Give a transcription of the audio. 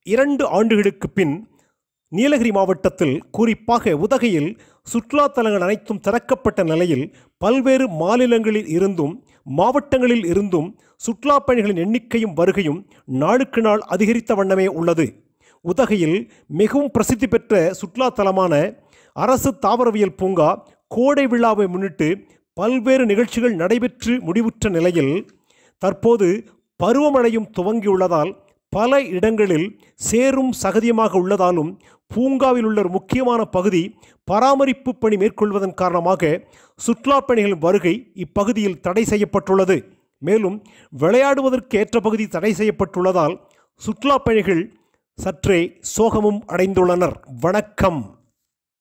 இரண்டு ஆண்டுகளுக்கு பின் நீலகிரி மாவட்டத்தில் குறிப்பாக உதகையில் சுற்றுலா தலங்கள் அனைத்தும் திறக்கப்பட்ட நிலையில் பல்வேறு மாநிலங்களில் இருந்தும் மாவட்டங்களில் இருந்தும் சுற்றுலா பயணிகளின் எண்ணிக்கையும் வருகையும் நாளுக்கு நாள் அதிகரித்த வண்ணமே உள்ளது உதகையில் மிகவும் பிரசித்தி பெற்ற சுற்றுலா தலமான அரசு தாவரவியல் பூங்கா கோடை விழாவை முன்னிட்டு பல்வேறு நிகழ்ச்சிகள் நடைபெற்று முடிவுற்ற நிலையில் தற்போது பருவமழையும் துவங்கியுள்ளதால் பல இடங்களில் சேரும் சகதியமாக உள்ளதாலும் பூங்காவில் உள்ள ஒரு முக்கியமான பகுதி பராமரிப்பு பணி மேற்கொள்வதன் காரணமாக சுற்றுலா பயணிகளின் வருகை இப்பகுதியில் தடை செய்யப்பட்டுள்ளது மேலும் விளையாடுவதற்கு ஏற்ற பகுதி தடை செய்யப்பட்டுள்ளதால் சுற்றுலா பயணிகள் சற்றே சோகமும் அடைந்துள்ளனர் வணக்கம்